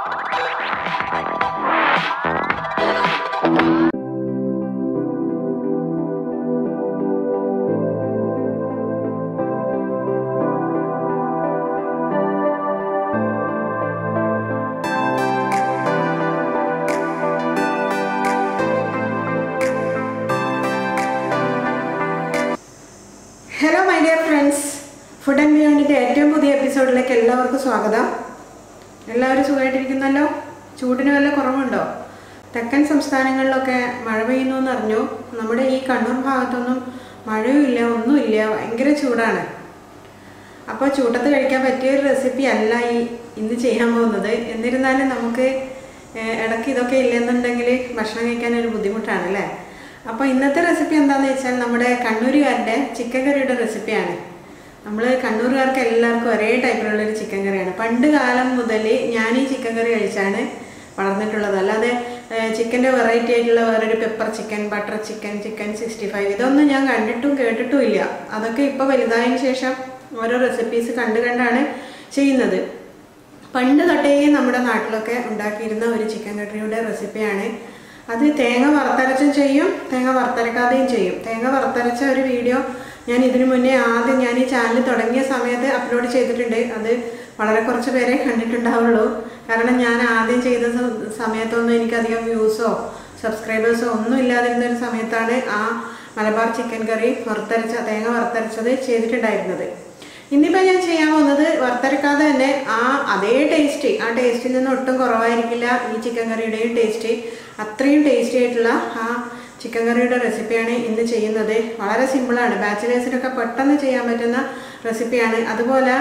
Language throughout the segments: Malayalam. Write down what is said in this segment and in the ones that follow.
Hello my dear friends food and ബിയോണ്ടിൻ്റെ ഏറ്റവും പുതിയ എപ്പിസോഡിലേക്ക് എല്ലാവർക്കും സ്വാഗതം എല്ലാവരും സുഖമായിട്ടിരിക്കുന്നല്ലോ ചൂടിന് വല്ല കുറവുണ്ടോ തെക്കൻ സംസ്ഥാനങ്ങളിലൊക്കെ മഴ പെയ്യുന്നു എന്നറിഞ്ഞു നമ്മുടെ ഈ കണ്ണൂർ ഭാഗത്തൊന്നും മഴയുമില്ല ഒന്നുമില്ല ഭയങ്കര ചൂടാണ് അപ്പോൾ ചൂട്ടത്ത് കഴിക്കാൻ പറ്റിയ ഒരു റെസിപ്പി അല്ല ഈ ഇന്ന് ചെയ്യാൻ പോകുന്നത് എന്നിരുന്നാലും നമുക്ക് ഏഹ്, ഇടയ്ക്ക് ഇതൊക്കെ ഇല്ലെന്നുണ്ടെങ്കിൽ ഭക്ഷണം കഴിക്കാൻ ഒരു ബുദ്ധിമുട്ടാണ് അല്ലേ അപ്പോൾ ഇന്നത്തെ റെസിപ്പി എന്താണെന്ന് വെച്ചാൽ നമ്മുടെ കണ്ണൂരുകാരുടെ ചിക്കൻ കറിയുടെ റെസിപ്പിയാണ് നമ്മൾ കണ്ണൂരുകാർക്ക് എല്ലാവർക്കും ഒരേ ടൈപ്പിലുള്ളൊരു ചിക്കൻ കറിയാണ് പണ്ട് കാലം മുതൽ ഞാൻ ഈ ചിക്കൻ കറി കഴിച്ചാണ് വളർന്നിട്ടുള്ളത് അല്ലാതെ ചിക്കൻ്റെ വെറൈറ്റി ആയിട്ടുള്ള വേറൊരു pepper chicken butter chicken chicken sixty five ഇതൊന്നും ഞാൻ കണ്ടിട്ടും കേട്ടിട്ടും ഇല്ല അതൊക്കെ ഇപ്പോൾ വലുതായതിനു ശേഷം ഓരോ റെസിപ്പീസ് കണ്ടു കണ്ടാണ് ചെയ്യുന്നത് പണ്ട് തൊട്ടേ നമ്മുടെ നാട്ടിലൊക്കെ ഉണ്ടാക്കിയിരുന്ന ഒരു ചിക്കൻ കറിയുടെ റെസിപ്പിയാണ് അത് തേങ്ങ വറുത്തരച്ചും ചെയ്യും തേങ്ങ വറുത്തരക്കാതെയും ചെയ്യും തേങ്ങ വറുത്തരച്ച ഒരു വീഡിയോ ഞാൻ ഇതിനു മുന്നേ ആദ്യം ഞാൻ ഈ ചാനൽ തുടങ്ങിയ സമയത്ത് അപ്ലോഡ് ചെയ്തിട്ടുണ്ട് അത് വളരെ കുറച്ച് പേരെ കണ്ടിട്ടുണ്ടാവുള്ളൂ കാരണം ഞാൻ ആദ്യം ചെയ്ത സ- സമയത്തൊന്നും എനിക്കധികം വ്യൂസോ സബ്സ്ക്രൈബേഴ്സോ ഒന്നും ഇല്ലാതിരുന്ന ഒരു സമയത്താണ് ആ മലബാർ ചിക്കൻ കറി വറുത്തരച്ച തേങ്ങ വറുത്തരച്ചത് ചെയ്തിട്ടുണ്ടായിരുന്നത് ഇന്നിപ്പോൾ ഞാൻ ചെയ്യാൻ പോകുന്നത് വറുത്തരക്കാതെ തന്നെ ആ അതേ ടേസ്റ്റ് ആ ടേസ്റ്റിൽ നിന്ന് ഒട്ടും കുറവായിരിക്കില്ല ഈ ചിക്കൻ കറിയുടെയും ടേസ്റ്റ് അത്രയും ടേസ്റ്റി ആയിട്ടുള്ള ആ ചിക്കൻ കറിയുടെ റെസിപ്പിയാണ് ഇന്ന് ചെയ്യുന്നത് വളരെ സിമ്പിളാണ് ബാച്ചിലേഴ്സിനൊക്കെ പെട്ടെന്ന് ചെയ്യാൻ പറ്റുന്ന റെസിപ്പിയാണ് അതുപോലെ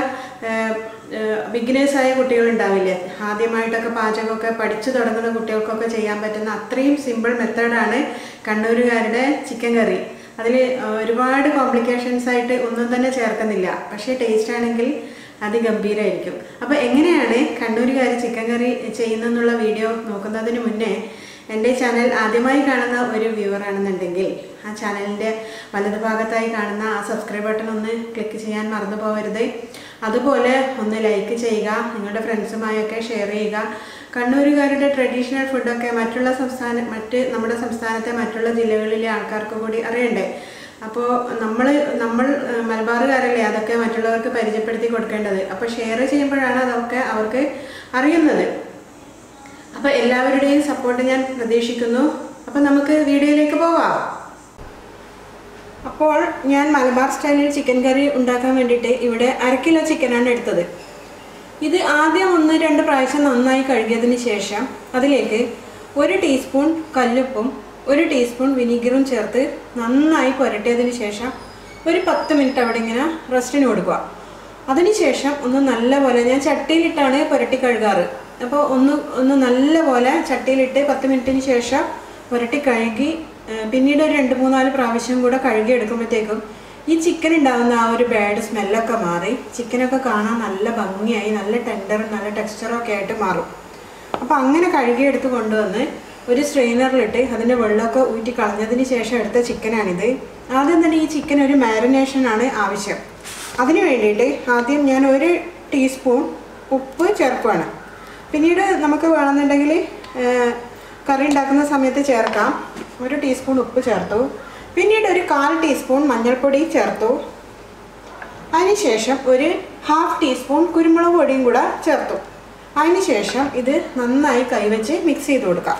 ബിഗിനേഴ്സായ കുട്ടികളുണ്ടാവില്ലേ ആദ്യമായിട്ടൊക്കെ പാചകമൊക്കെ പഠിച്ചു തുടങ്ങുന്ന കുട്ടികൾക്കൊക്കെ ചെയ്യാൻ പറ്റുന്ന അത്രയും സിമ്പിൾ മെത്തേഡാണ് കണ്ണൂരുകാരുടെ ചിക്കൻ കറി അതിൽ ഒരുപാട് കോംപ്ലിക്കേഷൻസ് ആയിട്ട് ഒന്നും തന്നെ ചേർക്കുന്നില്ല പക്ഷേ ടേസ്റ്റ് ആണെങ്കിൽ അതിഗംഭീരമായിരിക്കും അപ്പോൾ എങ്ങനെയാണ് കണ്ണൂരുകാർ ചിക്കൻ കറി ചെയ്യുന്നെന്നുള്ള വീഡിയോ നോക്കുന്നതിന് മുന്നേ എൻ്റെ ചാനൽ ആദ്യമായി കാണുന്ന ഒരു വ്യൂവർ ആണെന്നുണ്ടെങ്കിൽ ആ ചാനലിൻ്റെ വലതുഭാഗത്തായി കാണുന്ന ആ സബ്സ്ക്രൈബ് ബട്ടൺ ഒന്ന് ക്ലിക്ക് ചെയ്യാൻ മറന്നു പോകരുത് അതുപോലെ ഒന്ന് ലൈക്ക് ചെയ്യുക നിങ്ങളുടെ ഫ്രണ്ട്സുമായൊക്കെ ഷെയർ ചെയ്യുക കണ്ണൂരുകാരുടെ ട്രഡീഷണൽ ഫുഡൊക്കെ മറ്റുള്ള സംസ്ഥാന മറ്റ് നമ്മുടെ സംസ്ഥാനത്തെ മറ്റുള്ള ജില്ലകളിലെ ആൾക്കാർക്ക് കൂടി അറിയണ്ടേ അപ്പോൾ നമ്മൾ നമ്മൾ ഏഹ്, മലബാറുകാരല്ലേ അതൊക്കെ മറ്റുള്ളവർക്ക് പരിചയപ്പെടുത്തി കൊടുക്കേണ്ടത് അപ്പോൾ ഷെയർ ചെയ്യുമ്പോഴാണ് അതൊക്കെ അവർക്ക് അറിയുന്നത് അപ്പോൾ എല്ലാവരുടെയും സപ്പോർട്ട് ഞാൻ പ്രതീക്ഷിക്കുന്നു അപ്പോൾ നമുക്ക് വീഡിയോയിലേക്ക് പോവാം അപ്പോൾ ഞാൻ മലബാർ സ്റ്റൈലിൽ ചിക്കൻ കറി ഉണ്ടാക്കാൻ വേണ്ടിയിട്ട് ഇവിടെ അര കിലോ ചിക്കനാണ് എടുത്തത് ഇത് ആദ്യം ഒന്ന് രണ്ട് പ്രാവശ്യം നന്നായി കഴുകിയതിന് ശേഷം അതിലേക്ക് ഒരു ടീസ്പൂൺ കല്ലുപ്പും ഒരു ടീസ്പൂൺ വിനീഗറും ചേർത്ത് നന്നായി പുരട്ടിയതിന് ശേഷം ഒരു പത്ത് മിനിറ്റ് അവിടെ ഇങ്ങനെ റെസ്റ്റിന് കൊടുക്കുക അതിനുശേഷം ഒന്ന് നല്ലപോലെ ഞാൻ ചട്ടിയിലിട്ടാണ് പുരട്ടി കഴുകാറ് അപ്പോൾ ഒന്ന് ഒന്ന് നല്ലപോലെ ചട്ടിയിലിട്ട് പത്ത് മിനിറ്റിന് ശേഷം പുരട്ടി കഴുകി ഏഹ് പിന്നീട് ഒരു രണ്ട് മൂന്നാല് പ്രാവശ്യം കൂടെ കഴുകി എടുക്കുമ്പോഴത്തേക്കും ഈ ചിക്കൻ ഉണ്ടാകുന്ന ആ ഒരു ബാഡ് സ്മെല്ലൊക്കെ മാറി ചിക്കനൊക്കെ കാണാൻ നല്ല ഭംഗിയായി നല്ല ടെൻഡറും നല്ല ടെക്സ്ചറും ഒക്കെ ആയിട്ട് മാറും അപ്പോൾ അങ്ങനെ കഴുകിയെടുത്ത് കൊണ്ടുവന്ന് ഒരു സ്ട്രെയിനറിലിട്ട് അതിൻ്റെ വെള്ളമൊക്കെ ഊറ്റി കളഞ്ഞതിന് ശേഷം എടുത്ത ചിക്കനാണിത് ആദ്യം തന്നെ ഈ ചിക്കൻ ഒരു മാരിനേഷനാണ് ആവശ്യം അതിന് വേണ്ടിയിട്ട് ആദ്യം ഞാൻ ഒരു ടീസ്പൂൺ ഉപ്പ് ചേർക്കുകയാണ് പിന്നീട് നമുക്ക് വേണമെന്നുണ്ടെങ്കിൽ ഏഹ്, കറി ഉണ്ടാക്കുന്ന സമയത്ത് ചേർക്കാം ഒരു ടീസ്പൂൺ ഉപ്പ് ചേർത്തു പിന്നീട് ഒരു കാൽ ടീസ്പൂൺ മഞ്ഞൾപ്പൊടി ചേർത്തു അതിനുശേഷം ഒരു ഹാഫ് ടീസ്പൂൺ കുരുമുളക് പൊടിയും കൂടെ ചേർത്തു അതിനുശേഷം ഇത് നന്നായി കൈവച്ച് മിക്സ് ചെയ്ത് കൊടുക്കാം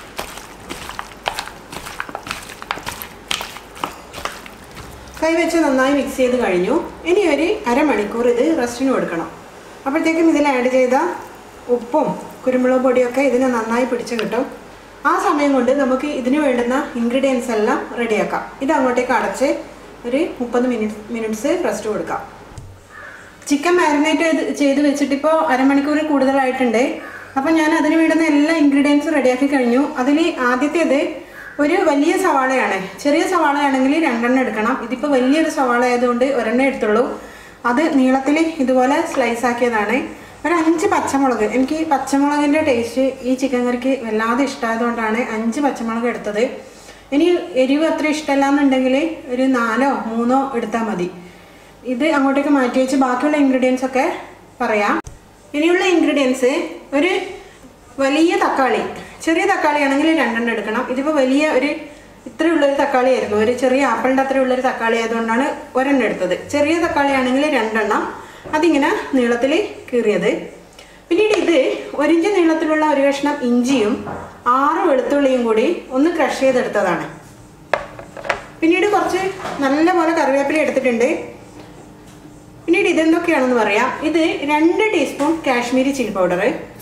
കൈവച്ച് നന്നായി മിക്സ് ചെയ്ത് കഴിഞ്ഞു ഇനി ഒരു അരമണിക്കൂർ ഇത് റെസ്റ്റിന് കൊടുക്കണം അപ്പോഴത്തേക്കും ഇതിൽ ആഡ് ചെയ്ത ഉപ്പും കുരുമുളക് പൊടിയൊക്കെ ഇതിന് നന്നായി പിടിച്ച് കിട്ടും ആ സമയം കൊണ്ട് നമുക്ക് ഇതിന് വേണ്ടുന്ന ഇൻഗ്രീഡിയൻസ് എല്ലാം റെഡിയാക്കാം ഇത് അങ്ങോട്ടേക്ക് അടച്ച് ഒരു മുപ്പത് മിനിറ്റ് മിനിറ്റ്സ് റെസ്റ്റ് കൊടുക്കാം ചിക്കൻ മാരിനേറ്റ് ചെയ്ത് ചെയ്ത് വെച്ചിട്ടിപ്പോൾ അരമണിക്കൂർ കൂടുതലായിട്ടുണ്ട് അപ്പോൾ ഞാൻ അതിന് വേണ്ടുന്ന എല്ലാ ഇൻഗ്രീഡിയൻസും റെഡിയാക്കി കഴിഞ്ഞു അതിൽ ആദ്യത്തേത് ഒരു വലിയ സവാളയാണ് ചെറിയ സവാളയാണെങ്കിൽ രണ്ടെണ്ണം എടുക്കണം ഇതിപ്പോൾ വലിയൊരു സവാള ആയതുകൊണ്ട് ഒരെണ്ണം എടുത്തുള്ളൂ അത് നീളത്തിൽ ഇതുപോലെ സ്ലൈസ് ആക്കിയതാണ് ഒരു അഞ്ച് പച്ചമുളക് എനിക്ക് പച്ചമുളകിൻ്റെ ടേസ്റ്റ് ഈ ചിക്കൻ കറിക്ക് വല്ലാതെ ഇഷ്ടമായതുകൊണ്ടാണ് അഞ്ച് പച്ചമുളക് എടുത്തത് ഇനി എരിവ് അത്ര ഇഷ്ടമല്ല എന്നുണ്ടെങ്കിൽ ഒരു നാലോ മൂന്നോ എടുത്താൽ മതി ഇത് അങ്ങോട്ടേക്ക് മാറ്റി വെച്ച് ബാക്കിയുള്ള ഇൻഗ്രീഡിയൻസ് ഒക്കെ പറയാം ഇനിയുള്ള ഇൻഗ്രീഡിയൻസ് ഒരു വലിയ തക്കാളി ചെറിയ തക്കാളി ആണെങ്കിൽ രണ്ടെണ്ണം എടുക്കണം ഇതിപ്പോൾ വലിയ ഒരു ഇത്രയുള്ളൊരു തക്കാളി ആയിരുന്നു ഒരു ചെറിയ ആപ്പിളിൻ്റെ അത്രയുള്ളൊരു തക്കാളി ആയതുകൊണ്ടാണ് ഒരെണ്ണം എടുത്തത് ചെറിയ തക്കാളി ആണെങ്കിൽ രണ്ടെണ്ണം അതിങ്ങനെ നീളത്തിൽ കീറിയത് പിന്നീട് ഇത് ഒരിഞ്ച് നീളത്തിലുള്ള ഒരു കഷ്ണം ഇഞ്ചിയും ആറ് വെളുത്തുള്ളിയും കൂടി ഒന്ന് ക്രഷ് ചെയ്തെടുത്തതാണ് പിന്നീട് കുറച്ച് നല്ല പോലെ കറിവേപ്പില എടുത്തിട്ടുണ്ട് പിന്നീട് ഇതെന്തൊക്കെയാണെന്ന് പറയാം ഇത് രണ്ട് ടീസ്പൂൺ കാശ്മീരി ചില്ലി പൗഡർ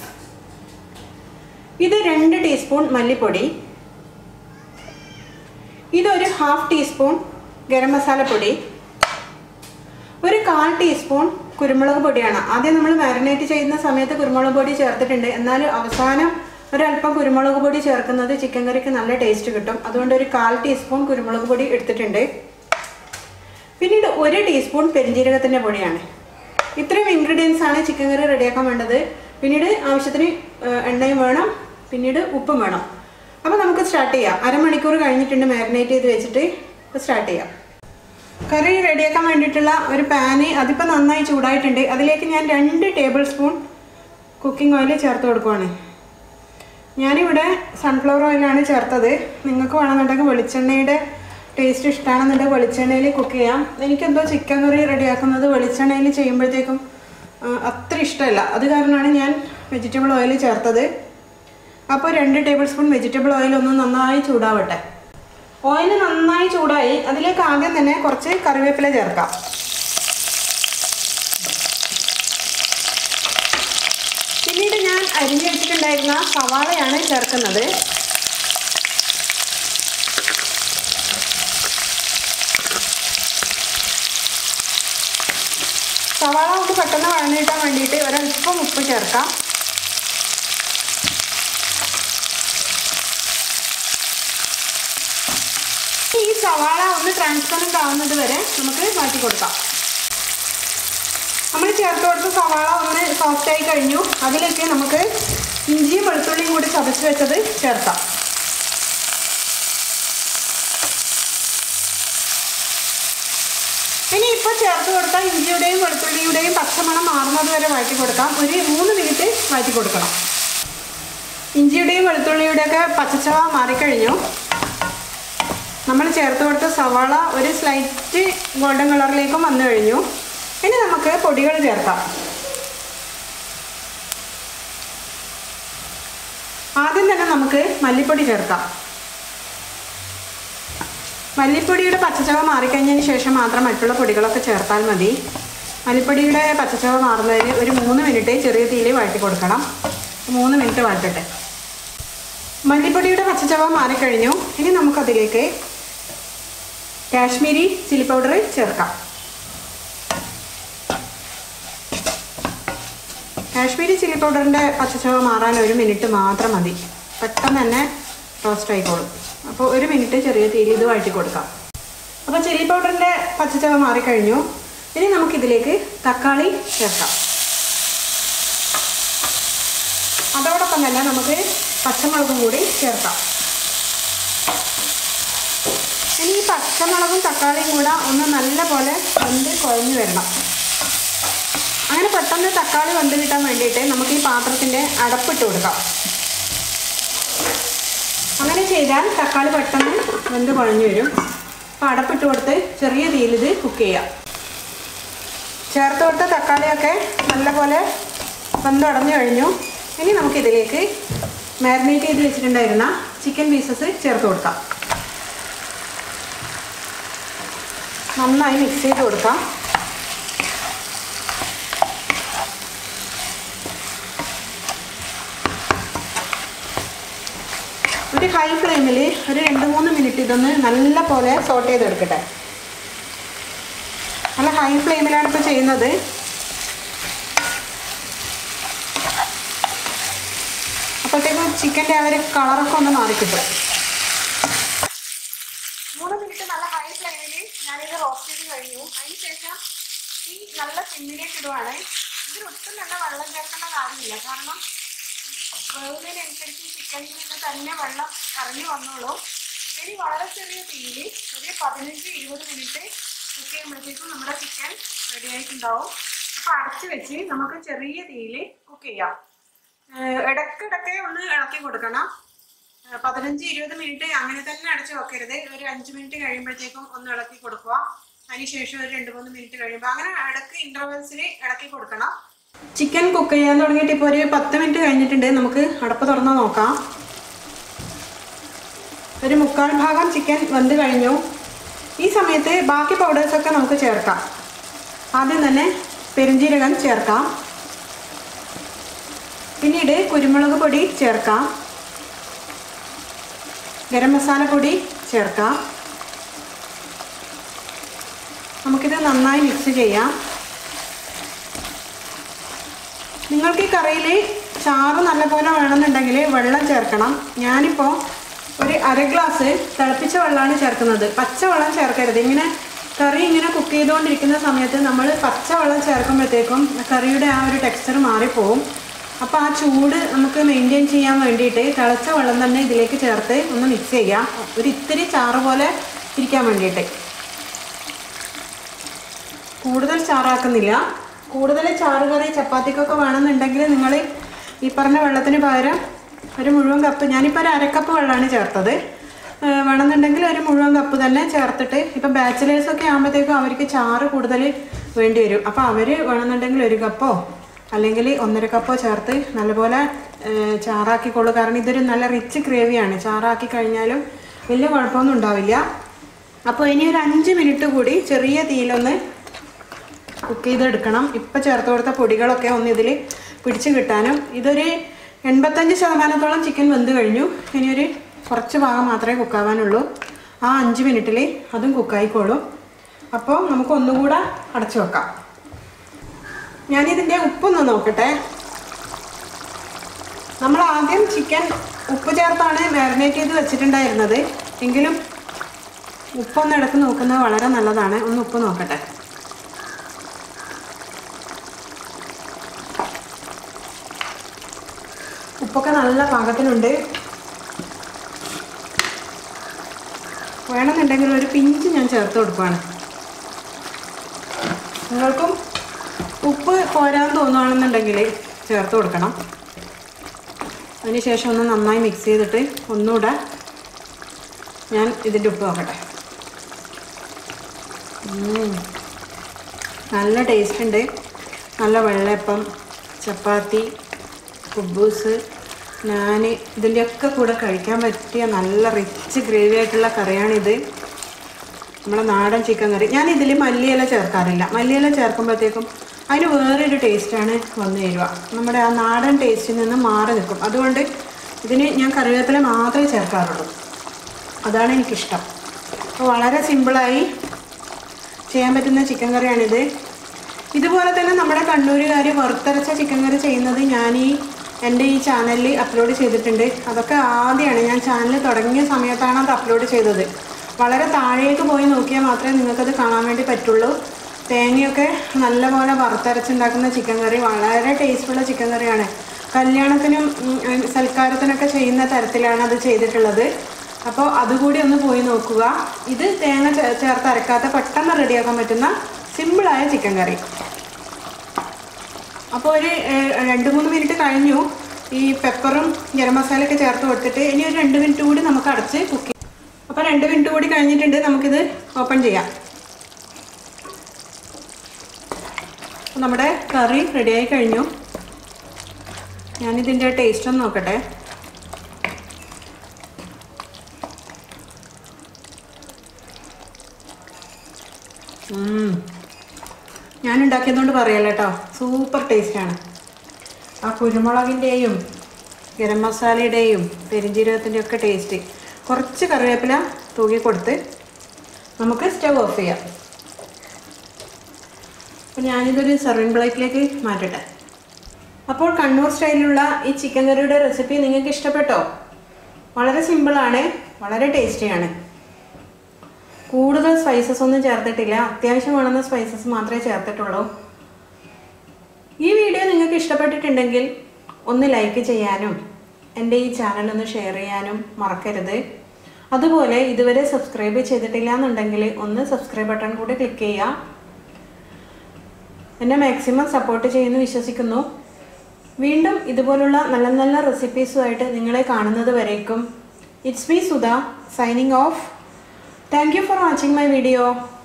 ഇത് രണ്ട് ടീസ്പൂൺ മല്ലിപ്പൊടി ഇതൊരു ഹാഫ് ടീസ്പൂൺ ഗരം മസാലപ്പൊടി ഒരു കാൽ ടീസ്പൂൺ കുരുമുളക് പൊടിയാണ് ആദ്യം നമ്മൾ മാരിനേറ്റ് ചെയ്യുന്ന സമയത്ത് കുരുമുളക് പൊടി ചേർത്തിട്ടുണ്ട് എന്നാൽ അവസാനം ഒരല്പം കുരുമുളക് പൊടി ചേർക്കുന്നത് ചിക്കൻ കറിക്ക് നല്ല ടേസ്റ്റ് കിട്ടും അതുകൊണ്ട് ഒരു കാൽ ടീസ്പൂൺ കുരുമുളക് പൊടി എടുത്തിട്ടുണ്ട് പിന്നീട് ഒരു ടീസ്പൂൺ പെരിഞ്ജീരകത്തിൻ്റെ പൊടിയാണ് ഇത്രയും ഇൻഗ്രീഡിയൻസ് ആണ് ചിക്കൻ കറി റെഡിയാക്കാൻ വേണ്ടത് പിന്നീട് ആവശ്യത്തിന് ഏഹ്, എണ്ണയും വേണം പിന്നീട് ഉപ്പും വേണം അപ്പോൾ നമുക്ക് സ്റ്റാർട്ട് ചെയ്യാം അരമണിക്കൂർ കഴിഞ്ഞിട്ടുണ്ട് മാരിനേറ്റ് ചെയ്ത് വെച്ചിട്ട് സ്റ്റാർട്ട് ചെയ്യാം കറി റെഡിയാക്കാൻ വേണ്ടിയിട്ടുള്ള ഒരു പാന് അതിപ്പോൾ നന്നായി ചൂടായിട്ടുണ്ട് അതിലേക്ക് ഞാൻ രണ്ട് ടേബിൾ സ്പൂൺ കുക്കിംഗ് ഓയിൽ ചേർത്ത് കൊടുക്കുവാണ് ഞാനിവിടെ സൺഫ്ലവർ ഓയിലാണ് ചേർത്തത് നിങ്ങൾക്ക് വേണമെന്നുണ്ടെങ്കിൽ വെളിച്ചെണ്ണയുടെ ടേസ്റ്റ് ഇഷ്ടമാണെന്നുണ്ടെങ്കിൽ വെളിച്ചെണ്ണയിൽ കുക്ക് ചെയ്യാം എനിക്കെന്തോ ചിക്കൻ കറി റെഡിയാക്കുന്നത് വെളിച്ചെണ്ണയിൽ ചെയ്യുമ്പോഴത്തേക്കും ആ, അത്ര ഇഷ്ടമല്ല അത് കാരണമാണ് ഞാൻ വെജിറ്റബിൾ ഓയിൽ ചേർത്തത് അപ്പോൾ രണ്ട് ടേബിൾ സ്പൂൺ വെജിറ്റബിൾ ഓയിൽ ഒന്ന് നന്നായി ചൂടാവട്ടെ ഓയിൽ നന്നായി ചൂടായി അതിലേക്ക് ആദ്യം തന്നെ കുറച്ച് കറിവേപ്പില ചേർക്കാം പിന്നീട് ഞാൻ അരിഞ്ഞു വെച്ചിട്ടുണ്ടായിരുന്ന സവാളയാണ് ചേർക്കുന്നത് സവാള ഒന്ന് പെട്ടെന്ന് വഴന്നു കിട്ടാൻ വേണ്ടിയിട്ട് ഒരല്പം ഉപ്പ് ചേർക്കാം ഈ സവാള ഒന്ന് ട്രാൻസ്പെറൻ്റ് ആവുന്നത് വരെ നമുക്ക് മാറ്റി കൊടുക്കാം നമ്മൾ ചേർത്ത് കൊടുത്ത സവാള ഒന്ന് സോഫ്റ്റ് ആയി കഴിഞ്ഞു അതിലേക്ക് നമുക്ക് ഇഞ്ചിയും വെളുത്തുള്ളിയും കൂടി ചതച്ച് വെച്ചത് ചേർക്കാം ഇനി ഇപ്പോൾ ചേർത്ത് കൊടുത്ത ഇഞ്ചിയുടെയും വെളുത്തുള്ളിയുടെയും പച്ചമണം മാറുന്നത് വരെ വഴറ്റി കൊടുക്കാം ഒരു മൂന്ന് മിനിറ്റ് വഴറ്റി കൊടുക്കണം ഇഞ്ചിയുടെയും വെളുത്തുള്ളിയുടെയൊക്കെ പച്ചച്ചവ മാറിക്കഴിഞ്ഞു നമ്മൾ ചേർത്ത് കൊടുത്ത സവാള ഒരു സ്ലൈറ്റ് ഗോൾഡൻ കളറിലേക്കും വന്നു കഴിഞ്ഞു ഇനി നമുക്ക് പൊടികൾ ചേർക്കാം ആദ്യം തന്നെ നമുക്ക് മല്ലിപ്പൊടി ചേർക്കാം മല്ലിപ്പൊടിയുടെ പച്ചച്ചവ മാറിക്കഴിഞ്ഞതിന് ശേഷം മാത്രം മറ്റുള്ള പൊടികളൊക്കെ ചേർത്താൽ മതി മല്ലിപ്പൊടിയുടെ പച്ചച്ചവ മാറുന്നതിന് ഒരു മൂന്ന് മിനിറ്റ് ചെറിയ തീയിൽ വഴറ്റി കൊടുക്കണം മൂന്ന് മിനിറ്റ് വഴറ്റട്ടെ മല്ലിപ്പൊടിയുടെ പച്ചച്ചവ മാറിക്കഴിഞ്ഞു ഇനി നമുക്കതിലേക്ക് കാശ്മീരി ചില്ലി പൗഡർ ചേർക്കാം കാശ്മീരി ചില്ലി പൗഡറിൻ്റെ പച്ചച്ചവ മാറാൻ ഒരു മിനിറ്റ് മാത്രം മതി പെട്ടെന്ന് തന്നെ റോസ്റ്റ് ആയിക്കോളും അപ്പോൾ ഒരു മിനിറ്റ് ചെറിയ തീയിൽ ഇത് വഴറ്റി കൊടുക്കാം അപ്പോൾ ചില്ലി പൗഡറിൻ്റെ പച്ചച്ചവ മാറിക്കഴിഞ്ഞു ഇനി നമുക്കിതിലേക്ക് തക്കാളി ചേർക്കാം അതോടൊപ്പം തന്നെ നമുക്ക് പച്ചമുളകും കൂടി ചേർക്കാം ഇനി ഈ പച്ചമുളകും തക്കാളിയും കൂടെ ഒന്ന് നല്ല പോലെ വെന്ത് കുഴഞ്ഞു വരണം അങ്ങനെ പെട്ടെന്ന് തക്കാളി വെന്ത് കിട്ടാൻ വേണ്ടിയിട്ട് നമുക്ക് ഈ പാത്രത്തിൻ്റെ അടപ്പിട്ട് കൊടുക്കാം അങ്ങനെ ചെയ്താൽ തക്കാളി പെട്ടെന്ന് വെന്ത് കുഴഞ്ഞു വരും അപ്പോൾ അടപ്പിട്ട് കൊടുത്ത് ചെറിയ തീയിൽ ഇത് കുക്ക് ചെയ്യാം ചേർത്ത് കൊടുത്ത തക്കാളിയൊക്കെ നല്ലപോലെ വെന്തുടഞ്ഞു കഴിഞ്ഞു ഇനി നമുക്കിതിലേക്ക് മാരിനേറ്റ് ചെയ്ത് വെച്ചിട്ടുണ്ടായിരുന്ന ചിക്കൻ പീസസ് ചേർത്ത് കൊടുക്കാം നന്നായി മിക്സ് ചെയ്ത് കൊടുക്കാം ഒരു ഹൈ ഫ്ലെയിമിൽ ഒരു രണ്ട് മൂന്ന് മിനിറ്റ് ഇതൊന്ന് നല്ല പോലെ സോട്ട് ചെയ്തെടുക്കട്ടെ നല്ല ഹൈ ഫ്ലെയിമിലാണ് ഇപ്പോൾ ചെയ്യുന്നത് അപ്പോഴത്തേക്കും ചിക്കൻ്റെ ആ ഒരു കളറൊക്കെ ഒന്ന് മാറിക്കിട്ടും മൂന്ന് മിനിറ്റ് നല്ല ഹൈ ഫ്ലെയിമിൽ ഞാനിത് റോസ്റ്റ് ചെയ്ത് കഴിഞ്ഞു അതിന് ശേഷം ഈ നല്ല സിമ്മിലേക്ക് ഇടുവാണ് ഇതിൽ ഒട്ടും തന്നെ വെള്ളം ചേർക്കേണ്ട കാര്യമില്ല കാരണം വേവുന്നതിനനുസരിച്ച് ചിക്കനിൽ നിന്ന് തന്നെ വെള്ളം ഇറങ്ങി വന്നോളൂ ഇനി വളരെ ചെറിയ തീയിൽ ഒരു പതിനഞ്ച് ഇരുപത് മിനിറ്റ് കുക്ക് ചെയ്യുമ്പോഴത്തേക്കും നമ്മുടെ ചിക്കൻ റെഡി ആയിട്ടുണ്ടാവും അപ്പോൾ അടച്ച് വെച്ച് നമുക്ക് ചെറിയ തീയിൽ കുക്ക് ചെയ്യാം ഏഹ് ഇടയ്ക്കിടയ്ക്ക് ഒന്ന് ഇളക്കി കൊടുക്കണം ആ, പതിനഞ്ച് ഇരുപത് മിനിറ്റ് അങ്ങനെ തന്നെ അടച്ചു വെക്കരുത് ഒരു അഞ്ച് മിനിറ്റ് കഴിയുമ്പോഴത്തേക്കും ഒന്ന് ഇളക്കി കൊടുക്കുക അതിനുശേഷം ഒരു രണ്ട് മൂന്ന് മിനിറ്റ് കഴിയുമ്പോൾ അങ്ങനെ ഇടയ്ക്ക് ഇന്റർവെൽസിൽ ഇളക്കി കൊടുക്കണം ചിക്കൻ കുക്ക് ചെയ്യാൻ തുടങ്ങിയിട്ട് ഇപ്പോൾ ഒരു പത്ത് മിനിറ്റ് കഴിഞ്ഞിട്ടുണ്ട് നമുക്ക് അടപ്പ് തുറന്ന് നോക്കാം ഒരു മുക്കാൽ ഭാഗം ചിക്കൻ വെന്ത് കഴിഞ്ഞു ഈ സമയത്ത് ബാക്കി പൗഡേഴ്സൊക്കെ നമുക്ക് ചേർക്കാം ആദ്യം തന്നെ പെരുംജീരകം ചേർക്കാം പിന്നീട് കുരുമുളക് പൊടി ചേർക്കാം ഗരം മസാല പൊടി ചേർക്കാം നമുക്കിത് നന്നായി മിക്സ് ചെയ്യാം നിങ്ങൾക്ക് ഈ കറിയിൽ ചാറ് നല്ലപോലെ വേണമെന്നുണ്ടെങ്കിൽ വെള്ളം ചേർക്കണം ഞാനിപ്പോൾ ഒരു അര ഗ്ലാസ് തിളപ്പിച്ച വെള്ളമാണ് ചേർക്കുന്നത് പച്ചവെള്ളം ചേർക്കരുത് ഇങ്ങനെ കറി ഇങ്ങനെ കുക്ക് ചെയ്തുകൊണ്ടിരിക്കുന്ന സമയത്ത് നമ്മൾ പച്ചവെള്ളം ചേർക്കുമ്പോഴത്തേക്കും കറിയുടെ ആ ഒരു ടെക്സ്ചർ മാറിപ്പോവും അപ്പോൾ ആ ചൂട് നമുക്ക് മെയിൻറ്റെയിൻ ചെയ്യാൻ വേണ്ടിയിട്ട് തിളച്ച വെള്ളം തന്നെ ഇതിലേക്ക് ചേർത്ത് ഒന്ന് മിക്സ് ചെയ്യാം ഒരു ഇത്തിരി ചാറ് പോലെ ഇരിക്കാൻ വേണ്ടിയിട്ട് കൂടുതൽ ചാറാക്കുന്നില്ല കൂടുതൽ ചാറ് കറി ചപ്പാത്തിക്കൊക്കെ വേണമെന്നുണ്ടെങ്കിൽ നിങ്ങൾ ഈ പറഞ്ഞ വെള്ളത്തിന് പകരം ഒരു മുഴുവൻ കപ്പ് ഞാനിപ്പോൾ ഒരു അരക്കപ്പ് വെള്ളമാണ് ചേർത്തത് ഏ, വേണമെന്നുണ്ടെങ്കിൽ ഒരു മുഴുവൻ കപ്പ് തന്നെ ചേർത്തിട്ട് ഇപ്പം ബാച്ചിലേഴ്സൊക്കെ ആകുമ്പോഴത്തേക്കും അവർക്ക് ചാറ് കൂടുതൽ വേണ്ടി വരും അപ്പോൾ അവർ വേണമെന്നുണ്ടെങ്കിൽ ഒരു കപ്പോ അല്ലെങ്കിൽ ഒന്നര കപ്പോ ചേർത്ത് നല്ലപോലെ ഏ, ചാറാക്കിക്കോളൂ കാരണം ഇതൊരു നല്ല റിച്ച് ഗ്രേവിയാണ് ചാറാക്കി കഴിഞ്ഞാലും വലിയ കുഴപ്പമൊന്നും ഉണ്ടാവില്ല അപ്പോൾ ഇനി ഒരു അഞ്ച് മിനിറ്റ് കൂടി ചെറിയ തീയിലൊന്ന് കുക്ക് ചെയ്തെടുക്കണം ഇപ്പം ചേർത്ത് കൊടുത്ത പൊടികളൊക്കെ ഒന്ന് ഇതിൽ പിടിച്ച് കിട്ടാനും ഇതൊരു എൺപത്തഞ്ച് ശതമാനത്തോളം ചിക്കൻ വെന്ത് കഴിഞ്ഞു ഇനിയൊരു കുറച്ച് ഭാഗം മാത്രമേ കുക്കാവാനുള്ളൂ ആ അഞ്ച് മിനിറ്റിൽ അതും കുക്കായിക്കോളും അപ്പോൾ നമുക്ക് ഒന്നുകൂടെ അടച്ചു വെക്കാം ഞാനിതിൻ്റെ ഉപ്പൊന്ന് നോക്കട്ടെ നമ്മൾ ആദ്യം ചിക്കൻ ഉപ്പ് ചേർത്താണ് മാരിനേറ്റ് ചെയ്ത് വെച്ചിട്ടുണ്ടായിരുന്നത് എങ്കിലും ഉപ്പൊന്ന് ഇടക്ക് നോക്കുന്നത് വളരെ നല്ലതാണ് ഒന്ന് ഉപ്പ് നോക്കട്ടെ ഉപ്പൊക്കെ നല്ല പാകത്തിനുണ്ട് വേണമെന്നുണ്ടെങ്കിൽ ഒരു പിഞ്ച് ഞാൻ ചേർത്ത് കൊടുക്കുകയാണ് നിങ്ങൾക്കും ഉപ്പ് പോരാൻ തോന്നുകയാണെന്നുണ്ടെങ്കിൽ ചേർത്ത് കൊടുക്കണം അതിനുശേഷം ഒന്ന് നന്നായി മിക്സ് ചെയ്തിട്ട് ഒന്നുകൂടെ ഞാൻ ഇതിൻ്റെ ഉപ്പ് നോക്കട്ടെ ഉം. നല്ല ടേസ്റ്റ് ഉണ്ട് നല്ല വെള്ളയപ്പം ചപ്പാത്തി കുബൂസ് ഞാൻ ഇതിൻ്റെയൊക്കെ കൂടെ കഴിക്കാൻ പറ്റിയ നല്ല റിച്ച് ഗ്രേവി ആയിട്ടുള്ള കറിയാണിത് നമ്മളെ നാടൻ ചിക്കൻ കറി ഞാൻ ഇതിൽ മല്ലിയില ചേർക്കാറില്ല മല്ലിയില ചേർക്കുമ്പോഴത്തേക്കും അതിന് വേറൊരു ടേസ്റ്റാണ് വന്നു തരിക നമ്മുടെ ആ നാടൻ ടേസ്റ്റിൽ നിന്ന് മാറി നിൽക്കും അതുകൊണ്ട് ഇതിന് ഞാൻ കറിവേപ്പില മാത്രമേ ചേർക്കാറുള്ളൂ അതാണ് എനിക്കിഷ്ടം അപ്പോൾ വളരെ സിമ്പിളായി ചെയ്യാൻ പറ്റുന്ന ചിക്കൻ കറിയാണിത് ഇതുപോലെ തന്നെ നമ്മുടെ കണ്ണൂരുകാർ വറുത്തരച്ച ചിക്കൻ കറി ചെയ്യുന്നത് ഞാൻ ഈ എൻ്റെ ഈ ചാനലിൽ അപ്ലോഡ് ചെയ്തിട്ടുണ്ട് അതൊക്കെ ആദ്യമാണ് ഞാൻ ചാനൽ തുടങ്ങിയ സമയത്താണ് അത് അപ്ലോഡ് ചെയ്തത് വളരെ താഴേക്ക് പോയി നോക്കിയാൽ മാത്രമേ നിങ്ങൾക്കത് കാണാൻ വേണ്ടി പറ്റുള്ളൂ തേങ്ങയൊക്കെ നല്ലപോലെ വറുത്തരച്ചുണ്ടാക്കുന്ന ചിക്കൻ കറി വളരെ ടേസ്റ്റുള്ള ചിക്കൻ കറിയാണ് കല്യാണത്തിനും ഉം, സൽക്കാരത്തിനൊക്കെ ചെയ്യുന്ന തരത്തിലാണ് അത് ചെയ്തിട്ടുള്ളത് അപ്പോൾ അതുകൂടി ഒന്ന് പോയി നോക്കുക ഇത് തേങ്ങ ചേ- ചേർത്ത് അരക്കാത്ത പെട്ടെന്ന് റെഡിയാക്കാൻ പറ്റുന്ന സിമ്പിളായ ചിക്കൻ കറി അപ്പോൾ ഒരു ഏഹ്, രണ്ട് മൂന്ന് മിനിറ്റ് കഴിഞ്ഞു ഈ പെപ്പറും ഗരം മസാലയൊക്കെ ചേർത്ത് കൊടുത്തിട്ട് ഇനി ഒരു രണ്ട് മിനിറ്റ് കൂടി നമുക്ക് അടച്ച് കുക്ക് ചെയ്യാം അപ്പോൾ രണ്ട് മിനിറ്റ് കൂടി കഴിഞ്ഞിട്ടുണ്ട് നമുക്കിത് ഓപ്പൺ ചെയ്യാം അപ്പോൾ നമ്മുടെ കറി റെഡിയായി കഴിഞ്ഞു ഞാനിതിൻ്റെ ടേസ്റ്റ് ഒന്ന് നോക്കട്ടെ ഉം. ഞാൻ ഉണ്ടാക്കിയതുകൊണ്ട് പറയല്ല കേട്ടോ സൂപ്പർ ടേസ്റ്റാണ് ആ കുരുമുളകിൻ്റെയും ഗരം മസാലയുടെയും പെരിഞ്ജീരകത്തിൻ്റെയും ഒക്കെ ടേസ്റ്റ് കുറച്ച് കറിവേപ്പില തൂക്കി കൊടുത്ത് നമുക്ക് സ്റ്റവ് ഓഫ് ചെയ്യാം അപ്പോൾ ഞാനിതൊരു സെർവിങ് പ്ലേറ്റിലേക്ക് മാറ്റട്ടെ അപ്പോൾ കണ്ണൂർ സ്റ്റൈലിലുള്ള ഈ ചിക്കൻ കറിയുടെ റെസിപ്പി നിങ്ങൾക്ക് ഇഷ്ടപ്പെട്ടോ വളരെ സിമ്പിളാണ് വളരെ ടേസ്റ്റിയാണ് കൂടുതൽ സ്പൈസസ് ഒന്നും ചേർത്തിട്ടില്ല അത്യാവശ്യം വേണമെന്ന സ്പൈസസ് മാത്രമേ ചേർത്തിട്ടുള്ളൂ ഈ വീഡിയോ നിങ്ങൾക്ക് ഇഷ്ടപ്പെട്ടിട്ടുണ്ടെങ്കിൽ ഒന്ന് ലൈക്ക് ചെയ്യാനും എൻ്റെ ഈ ചാനൽ ഒന്ന് ഷെയർ ചെയ്യാനും മറക്കരുത് അതുപോലെ ഇതുവരെ സബ്സ്ക്രൈബ് ചെയ്തിട്ടില്ല എന്നുണ്ടെങ്കിൽ ഒന്ന് സബ്സ്ക്രൈബ് ബട്ടൺ കൂടി ക്ലിക്ക് ചെയ്യുക എന്നെ മാക്സിമം സപ്പോർട്ട് ചെയ്യുന്നു വിശ്വസിക്കുന്നു വീണ്ടും ഇതുപോലുള്ള നല്ല നല്ല റെസിപ്പീസുമായിട്ട് നിങ്ങളെ കാണുന്നത് വരേക്കും it's me Sudha signing off thank you for watching my video